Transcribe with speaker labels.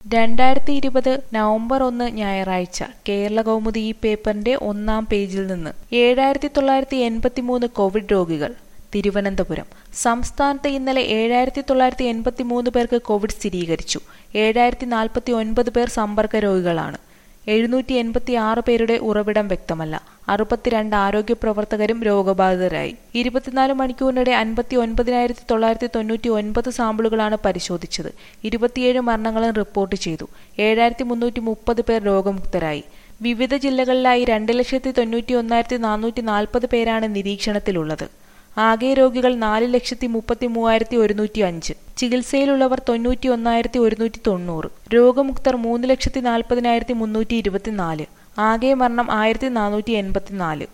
Speaker 1: രണ്ടായിരത്തി ഇരുപത് നവംബർ ഒന്ന് ഞായറാഴ്ച കേരള കൗമുദി ഈ പേപ്പറിന്റെ ഒന്നാം പേജിൽ നിന്ന് ഏഴായിരത്തി തൊള്ളായിരത്തി എൺപത്തിമൂന്ന് കോവിഡ് രോഗികൾ തിരുവനന്തപുരം സംസ്ഥാനത്ത് ഇന്നലെ ഏഴായിരത്തി തൊള്ളായിരത്തി എൺപത്തി മൂന്ന് പേർക്ക് കോവിഡ് സ്ഥിരീകരിച്ചു ഏഴായിരത്തി നാൽപ്പത്തി ഒൻപത് പേർ സമ്പർക്ക രോഗികളാണ് എഴുന്നൂറ്റി എൺപത്തി ആറ് പേരുടെ ഉറവിടം വ്യക്തമല്ല അറുപത്തിരണ്ട് ആരോഗ്യ പ്രവർത്തകരും രോഗബാധിതരായി ഇരുപത്തിനാല് മണിക്കൂറിനിടെ അൻപത്തി ഒൻപതിനായിരത്തി തൊള്ളായിരത്തി തൊണ്ണൂറ്റി ഒൻപത് സാമ്പിളുകളാണ് പരിശോധിച്ചത് ഇരുപത്തിയേഴ് മരണങ്ങളും റിപ്പോർട്ട് ചെയ്തു ഏഴായിരത്തി മുന്നൂറ്റി മുപ്പത് പേർ രോഗമുക്തരായി വിവിധ ജില്ലകളിലായി രണ്ട് ലക്ഷത്തി തൊണ്ണൂറ്റി ഒന്നായിരത്തി നാനൂറ്റി നാൽപ്പത് പേരാണ് നിരീക്ഷണത്തിലുള്ളത് ആകെ രോഗികൾ നാല് ലക്ഷത്തി മുപ്പത്തി മൂവായിരത്തി ഒരുന്നൂറ്റി അഞ്ച് ചികിത്സയിലുള്ളവർ തൊണ്ണൂറ്റി ഒന്നായിരത്തി ഒരുന്നൂറ്റി തൊണ്ണൂറ് രോഗമുക്തർ മൂന്ന് ലക്ഷത്തി നാൽപ്പതിനായിരത്തി മുന്നൂറ്റി ഇരുപത്തിനാല് ആകെ മരണം ആയിരത്തി നാനൂറ്റി എൺപത്തിനാല്